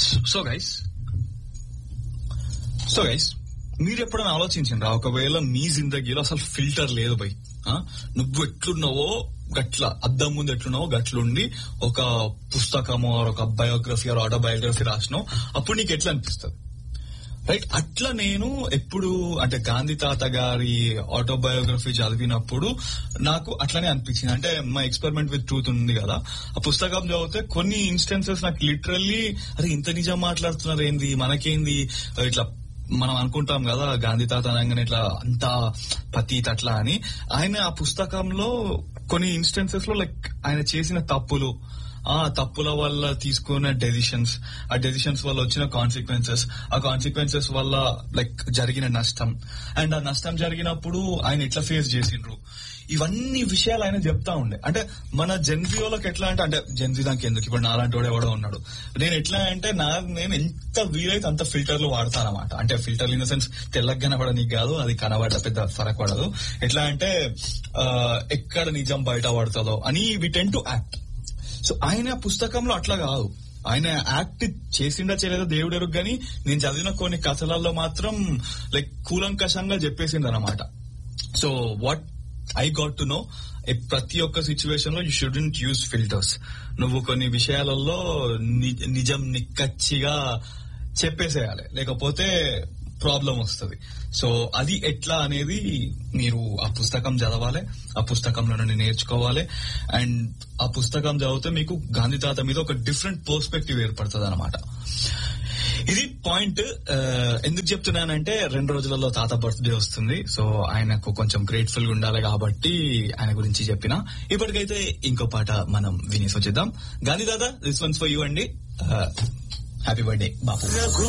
So guys so guys మీరు ఎప్పుడైనా ఆలోచించండి ఒకవేళ మీ జిందగీలో అసలు ఫిల్టర్ లేదు బై ఆ? నువ్వు ఎట్లున్నావో గట్ల అద్దం ముందు ఎట్లున్నావో గట్లుండి ఒక పుస్తకము or ఒక బయోగ్రఫీ ఆర్ ఆటోబయోగ్రఫీ రాసినావు అప్పుడు నీకు ఎట్లా అనిపిస్తుంది రైట్ అట్లా నేను ఎప్పుడు అంటే గాంధీ తాత గారి ఆటోబయోగ్రఫీ చదివినప్పుడు నాకు అట్లనే అనిపించింది అంటే మా ఎక్స్పెరిమెంట్ విత్ ట్రూత్ ఉంది కదా ఆ పుస్తకం చదివితే కొన్ని ఇన్స్టెన్సెస్ నాకు లిటరల్లీ అరే ఇంత నిజం మాట్లాడుతున్నారు ఏంది మనకేంది ఇట్లా మనం అనుకుంటాం కదా గాంధీ తాత అనగానే ఇట్లా అంత పతీత్ అట్లా అని ఆయన ఆ పుస్తకంలో కొన్ని ఇన్స్టెన్సెస్ లో లైక్ ఆయన చేసిన తప్పులు ఆ తప్పుల వల్ల తీసుకున్న డెసిషన్స్ ఆ డెసిషన్స్ వల్ల వచ్చిన కాన్సిక్వెన్సెస్ ఆ కాన్సిక్వెన్సెస్ వల్ల లైక్ జరిగిన నష్టం అండ్ ఆ నష్టం జరిగినప్పుడు ఆయన ఎట్లా ఫేస్ చేసిండ్రు ఇవన్నీ విషయాలు ఆయన చెప్తా ఉండే అంటే మన జెన్జియోలకు ఎట్లా అంటే అంటే జెన్జీ దానికి ఎందుకు ఇప్పుడు నాలాంటి వాడు ఎవడో ఉన్నాడు నేను ఎట్లా అంటే నా నేను ఎంత వీలైతే అంత ఫిల్టర్లు వాడతానమాట అంటే ఫిల్టర్ ఇన్ ద సెన్స్ తెల్లగా కనబడనీకి కాదు అది కనబడ పెద్ద ఫరక్ పడదు ఎట్లా అంటే ఆ, ఎక్కడ నిజం బయట పడుతుందో అని we tend to act so ఆయన పుస్తకంలో అట్లా కాదు ఆయన యాక్ట్ చేసిండా చేయలేదో దేవుడు ఎరుగు కానీ నేను చదివిన కొన్ని కథలలో మాత్రం లైక్ కూలంకషంగా చెప్పేసింది అనమాట so what I got to know ప్రతి ఒక్క సిచ్యువేషన్ లో యూ షుడెంట్ యూజ్ ఫిల్టర్స్ నువ్వు కొన్ని విషయాలలో ని- నిజం నిక్కచ్చిగా చెప్పేసేయాలి లేకపోతే ప్రాబ్లం వస్తుంది సో అది ఎట్లా అనేది మీరు ఆ పుస్తకం చదవాలి ఆ పుస్తకంలో నుండి నేర్చుకోవాలి అండ్ ఆ పుస్తకం చదివితే మీకు గాంధీ తాత మీద ఒక డిఫరెంట్ పర్స్పెక్టివ్ ఏర్పడుతుంది అనమాట ఇది పాయింట్ ఆ, ఎందుకు చెప్తున్నానంటే రెండు రోజులలో తాత బర్త్డే వస్తుంది సో ఆయనకు కొంచెం గ్రేట్ఫుల్ గా ఉండాలి కాబట్టి ఆయన గురించి చెప్పిన ఇప్పటికైతే ఇంకో పాట మనం వినేసి వచ్చేద్దాం గాంధీ తాత దిస్ వన్స్ ఫర్ యూ అండి హ్యాపీ బర్త్డే బాపు రఘు